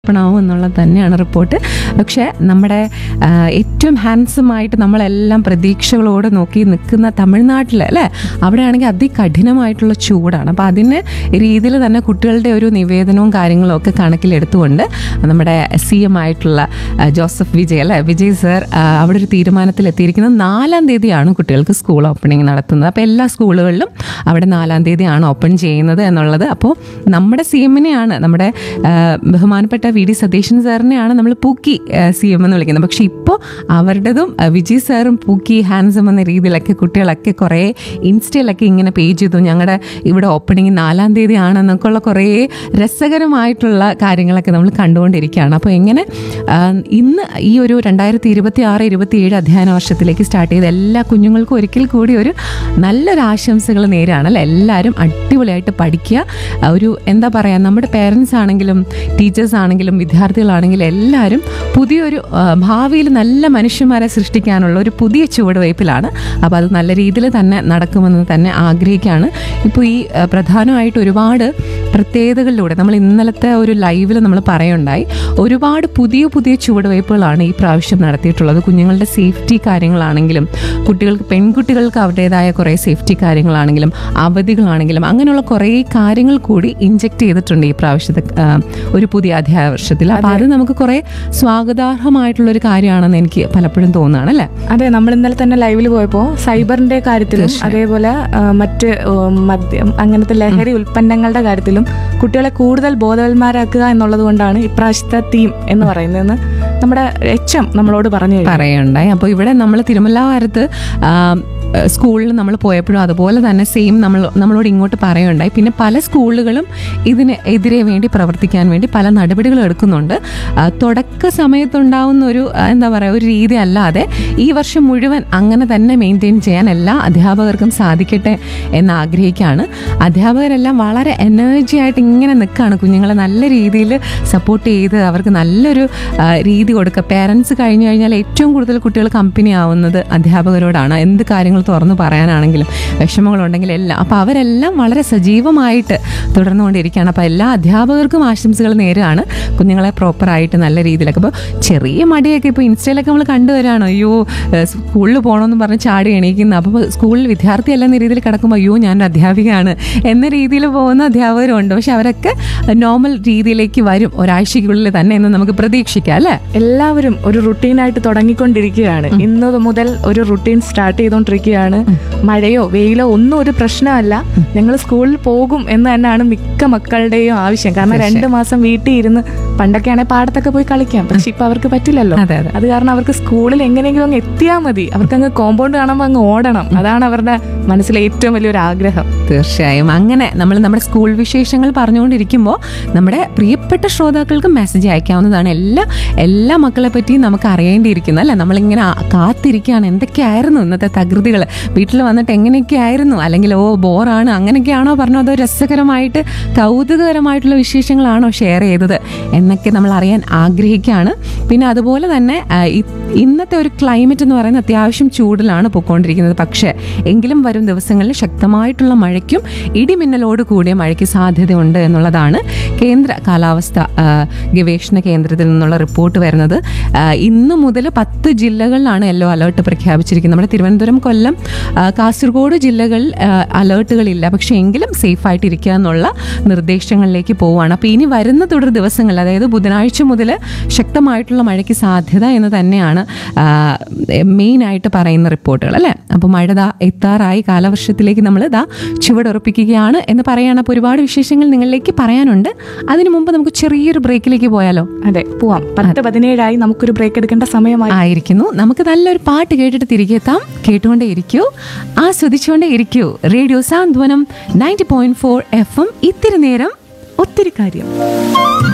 ാവും എന്നുള്ളത് തന്നെയാണ് റിപ്പോർട്ട് പക്ഷേ നമ്മുടെ ആ, ഏറ്റവും ഹാൻസം ആയിട്ട് നമ്മളെല്ലാം പ്രതീക്ഷകളോടെ നോക്കി നിൽക്കുന്ന തമിഴ്നാട്ടിൽ അല്ലേ അവിടെയാണെങ്കിൽ അതികഠിനമായിട്ടുള്ള ചൂടാണ് അപ്പോൾ അതിന് രീതിയിൽ തന്നെ കുട്ടികളുടെ ഒരു നിവേദനവും കാര്യങ്ങളും ഒക്കെ കണക്കിലെടുത്തുകൊണ്ട് നമ്മുടെ സി എം ആയിട്ടുള്ള ആ, ജോസഫ് വിജയ് അല്ലേ വിജയ് സർ ആ, അവിടെ ഒരു തീരുമാനത്തിലെത്തിയിരിക്കുന്നത് നാലാം തീയതിയാണ് കുട്ടികൾക്ക് സ്കൂൾ ഓപ്പണിംഗ് നടത്തുന്നത് അപ്പോൾ എല്ലാ സ്കൂളുകളിലും അവിടെ നാലാം തീയതിയാണ് ഓപ്പൺ ചെയ്യുന്നത് എന്നുള്ളത് അപ്പോൾ നമ്മുടെ സി എമ്മിനെയാണ് നമ്മുടെ ആ, ബഹുമാനപ്പെട്ട വി ഡി സതീശൻ സാറിനെയാണ് നമ്മൾ പൂക്കി സി എം എന്ന് വിളിക്കുന്നത് പക്ഷേ ഇപ്പോൾ അവരുടേതും ആ, വിജയ് സാറും പൂക്കി ഹാൻസം എന്ന രീതിയിലൊക്കെ കുട്ടികളൊക്കെ കുറേ ഇൻസ്റ്റയിലൊക്കെ ഇങ്ങനെ പേജ് ചെയ്തു ഞങ്ങളുടെ ഇവിടെ ഓപ്പണിംഗ് നാലാം തീയതി ആണെന്നൊക്കെ ഉള്ള കുറേ രസകരമായിട്ടുള്ള കാര്യങ്ങളൊക്കെ നമ്മൾ കണ്ടുകൊണ്ടിരിക്കുകയാണ് അപ്പോൾ എങ്ങനെ ആ, ഇന്ന് ഈ ഒരു രണ്ടായിരത്തി ഇരുപത്തി ആറ് ഇരുപത്തി ഏഴ് അധ്യയന വർഷത്തിലേക്ക് സ്റ്റാർട്ട് ചെയ്ത എല്ലാ കുഞ്ഞുങ്ങൾക്കും ഒരിക്കൽ കൂടി ഒരു നല്ലൊരു ആശംസകൾ നേരാണ് അല്ലേ എല്ലാവരും അടിപൊളിയായിട്ട് പഠിക്കുക ആ, ഒരു എന്താ പറയുക നമ്മുടെ പേരൻസ് ആണെങ്കിലും ടീച്ചേഴ്സ് ആണെങ്കിലും വിദ്യാർത്ഥികളാണെങ്കിലും എല്ലാവരും പുതിയൊരു ആ, ഭാവിയിൽ നല്ല മനുഷ്യന്മാരെ സൃഷ്ടിക്കാനുള്ള ഒരു പുതിയ ചുവടുവയ്പ്പിലാണ് അപ്പോൾ അത് നല്ല രീതിയിൽ തന്നെ നടക്കുമെന്ന് തന്നെ ആഗ്രഹിക്കുകയാണ് ഇപ്പോൾ ഈ ആ, പ്രധാനമായിട്ട് ഒരുപാട് പ്രത്യേകതകളിലൂടെ നമ്മൾ ഇന്നലത്തെ ഒരു ലൈവിൽ നമ്മൾ പറയുണ്ടായി ഒരുപാട് പുതിയ പുതിയ ചുവടുവയ്പ്പുകളാണ് ഈ പ്രാവശ്യം നടത്തിയിട്ടുള്ളത് കുഞ്ഞുങ്ങളുടെ സേഫ്റ്റി കാര്യങ്ങളാണെങ്കിലും കുട്ടികൾക്ക് പെൺകുട്ടികൾക്ക് അവരുടേതായ കുറേ സേഫ്റ്റി കാര്യങ്ങളാണെങ്കിലും അവധികളാണെങ്കിലും അങ്ങനെയുള്ള കുറേ കാര്യങ്ങൾ കൂടി ഇഞ്ചെക്ട് ചെയ്തിട്ടുണ്ട് ഈ പ്രാവശ്യത്തെ ആ, ഒരു പുതിയ അധ്യായ വർഷത്തിൽ അപ്പോൾ അത് നമുക്ക് കുറേ സ്വാഗതാർഹമായിട്ടുള്ള ഒരു കാര്യമാണെന്ന് എനിക്ക് പലപ്പോഴും തോന്നുകയാണ് അല്ലേ അതെ നമ്മൾ ഇന്നലെ തന്നെ ലൈവിൽ പോയപ്പോൾ സൈബറിന്റെ കാര്യത്തിലും അതേപോലെ ആ, മറ്റ് ഉം, മദ്യം അങ്ങനത്തെ ലഹരി ഉൽപ്പന്നങ്ങളുടെ കാര്യത്തിലും കുട്ടികളെ കൂടുതൽ ബോധവന്മാരാക്കുക എന്നുള്ളത് കൊണ്ടാണ് ഇപ്രാവശ്യത്തെ തീം എന്ന് പറയുന്നതെന്ന് നമ്മുടെ എച്ച് എം നമ്മളോട് പറഞ്ഞു കഴിഞ്ഞു. പറയുണ്ടായി അപ്പോൾ ഇവിടെ നമ്മൾ തിരുമല്ലാവാരത്ത് സ്കൂളിൽ നമ്മൾ പോയപ്പോഴും അതുപോലെ തന്നെ സെയിം നമ്മൾ നമ്മളോട് ഇങ്ങോട്ട് പറയുണ്ടായി പിന്നെ പല സ്കൂളുകളും ഇതിന് എതിരെ വേണ്ടി പ്രവർത്തിക്കാൻ വേണ്ടി പല നടപടികളും എടുക്കുന്നുണ്ട് ആ, തുടക്ക സമയത്തുണ്ടാവുന്ന ഒരു ആ, എന്താ പറയുക ഒരു രീതി അല്ലാതെ ഈ വർഷം മുഴുവൻ അങ്ങനെ തന്നെ മെയിൻറ്റെയിൻ ചെയ്യാൻ എല്ലാ അധ്യാപകർക്കും സാധിക്കട്ടെ എന്ന് ആഗ്രഹിക്കുകയാണ് അധ്യാപകരെല്ലാം വളരെ എനർജി ആയിട്ട് ഇങ്ങനെ നിൽക്കുകയാണ് കുഞ്ഞുങ്ങളെ നല്ല രീതിയിൽ സപ്പോർട്ട് ചെയ്ത് അവർക്ക് നല്ലൊരു ആ, രീതി കൊടുക്കുക പേരൻസ് കഴിഞ്ഞു കഴിഞ്ഞാൽ ഏറ്റവും കൂടുതൽ കുട്ടികൾ കമ്പനി ആവുന്നത് അധ്യാപകരോടാണ് എന്ത് കാര്യങ്ങൾ തുറന്നു പറയാനാണെങ്കിലും വിഷമങ്ങളുണ്ടെങ്കിൽ എല്ലാം അപ്പോൾ അവരെല്ലാം വളരെ സജീവമായിട്ട് തുടർന്നുകൊണ്ടിരിക്കുകയാണ് അപ്പോൾ എല്ലാ അധ്യാപകർക്കും ആശംസകൾ നേരുകയാണ് കുഞ്ഞുങ്ങളെ പ്രോപ്പറായിട്ട് നല്ല രീതിയിലൊക്കെ അപ്പോൾ ചെറിയ മടിയൊക്കെ ഇപ്പോൾ ഇൻസ്റ്റയിലൊക്കെ നമ്മൾ കണ്ടുവരാണ് അയ്യോ ഏഹ് സ്കൂളിൽ പോകണമെന്ന് പറഞ്ഞ് ചാടി എണീക്കുന്ന അപ്പോൾ സ്കൂളിൽ വിദ്യാർത്ഥി എന്ന രീതിയിൽ കിടക്കുമ്പോൾ അയ്യോ ഞാനൊരു അധ്യാപികയാണ് എന്ന രീതിയിൽ പോകുന്ന അധ്യാപകരും ഉണ്ട് പക്ഷെ അവരൊക്കെ നോർമൽ രീതിയിലേക്ക് വരും ഒരാഴ്ചയ്ക്കുള്ളിൽ തന്നെ എന്ന് നമുക്ക് പ്രതീക്ഷിക്കാം അല്ലേ എല്ലാവരും ഒരു റുട്ടീനായിട്ട് തുടങ്ങിക്കൊണ്ടിരിക്കുകയാണ് ഇന്ന് മുതൽ ഒരു റുട്ടീൻ സ്റ്റാർട്ട് ചെയ്തുകൊണ്ടിരിക്കുകയാണ് മഴയോ വെയിലോ ഒന്നും ഒരു പ്രശ്നമല്ല ഞങ്ങൾ സ്കൂളിൽ പോകും എന്ന് തന്നെയാണ് മിക്ക മക്കളുടെയും ആവശ്യം കാരണം രണ്ട് മാസം വീട്ടിൽ ഇരുന്ന് പണ്ടൊക്കെയാണെങ്കിൽ പാടത്തൊക്കെ പോയി കളിക്കാം പക്ഷെ ഇപ്പൊ അവർക്ക് പറ്റില്ലല്ലോ അതെ അതെ അത് കാരണം അവർക്ക് സ്കൂളിൽ എങ്ങനെയെങ്കിലും അങ്ങ് എത്തിയാൽ മതി അവർക്ക് അങ്ങ് കോമ്പൗണ്ട് കാണുമ്പോൾ അങ്ങ് ഓടണം അതാണ് അവരുടെ മനസ്സിലെ ഏറ്റവും വലിയൊരു ആഗ്രഹം തീർച്ചയായും അങ്ങനെ നമ്മൾ നമ്മുടെ സ്കൂൾ വിശേഷങ്ങൾ പറഞ്ഞുകൊണ്ടിരിക്കുമ്പോൾ നമ്മുടെ പ്രിയപ്പെട്ട ശ്രോതാക്കൾക്ക് മെസ്സേജ് അയക്കാവുന്നതാണ് എല്ലാ എല്ലാ മക്കളെ പറ്റിയും നമുക്ക് അറിയേണ്ടിയിരിക്കുന്നു അല്ലേ നമ്മളിങ്ങനെ ആ- കാത്തിരിക്കുകയാണ് എന്തൊക്കെയായിരുന്നു ഇന്നത്തെ തകൃതികൾ വീട്ടിൽ വന്നിട്ട് എങ്ങനെയൊക്കെയായിരുന്നു അല്ലെങ്കിൽ ഓ ബോറാണ് അങ്ങനെയൊക്കെയാണോ പറഞ്ഞോ അതോ രസകരമായിട്ട് കൗതുകകരമായിട്ടുള്ള വിശേഷങ്ങളാണോ ഷെയർ ചെയ്തത് എന്നൊക്കെ നമ്മൾ അറിയാൻ ആഗ്രഹിക്കുകയാണ് പിന്നെ അതുപോലെ തന്നെ ആ, ഇ- ഇന്നത്തെ ഒരു ക്ലൈമറ്റ് എന്ന് പറയുന്നത് അത്യാവശ്യം ചൂടിലാണ് പൊയ്ക്കൊണ്ടിരിക്കുന്നത് പക്ഷേ എങ്കിലും വരും ദിവസങ്ങളിൽ ശക്തമായിട്ടുള്ള മഴയ്ക്കും ഇടിമിന്നലോട് കൂടിയ മഴയ്ക്ക് സാധ്യതയുണ്ട് എന്നുള്ളതാണ് കേന്ദ്ര കാലാവസ്ഥ ആ, ഗവേഷണ കേന്ദ്രത്തിൽ നിന്നുള്ള റിപ്പോർട്ട് വരുന്നത് ആ, ഇന്ന് മുതൽ പത്ത് ജില്ലകളിലാണ് യെല്ലോ അലേർട്ട് പ്രഖ്യാപിച്ചിരിക്കുന്നത് നമ്മുടെ തിരുവനന്തപുരം കൊല്ലം ആ, കാസർഗോഡ് ജില്ലകളിൽ ആ, അലേർട്ടുകളില്ല പക്ഷേ എങ്കിലും സേഫ് ആയിട്ടിരിക്കുക എന്നുള്ള നിർദ്ദേശങ്ങളിലേക്ക് പോവുകയാണ് അപ്പോൾ ഇനി വരുന്ന തുടർ ദിവസങ്ങളിൽ അതായത് ബുധനാഴ്ച മുതൽ ശക്തമായിട്ടുള്ള മഴയ്ക്ക് സാധ്യത എന്ന് തന്നെയാണ് മെയിനായിട്ട് പറയുന്ന റിപ്പോർട്ടുകൾ അല്ലേ അപ്പോൾ മഴ ദാ എത്താറായി കാലവർഷത്തിലേക്ക് നമ്മൾ ദാ ചുവടുറപ്പിക്കുകയാണ് എന്ന് പറയുകയാണ് അപ്പോൾ ഒരുപാട് വിശേഷങ്ങൾ നിങ്ങളിലേക്ക് പറയാനുണ്ട് അതിനു മുമ്പ് നമുക്ക് ചെറിയൊരു ബ്രേക്കിലേക്ക് പോയാലോ അതെ പോവാം പത്ത് പതിനേഴായി നമുക്കൊരു ബ്രേക്ക് എടുക്കേണ്ട സമയമായി ആയിരിക്കുന്നു നമുക്ക് നല്ലൊരു പാട്ട് കേട്ടിട്ട് തിരികെ എത്താം കേട്ടുകൊണ്ടേ ഇരിക്കൂ ആസ്വദിച്ചുകൊണ്ടേ ഇരിക്കൂ radio Santhwanam ninety point four F M ഇത്തിരി നേരം ഒത്തിരി കാര്യം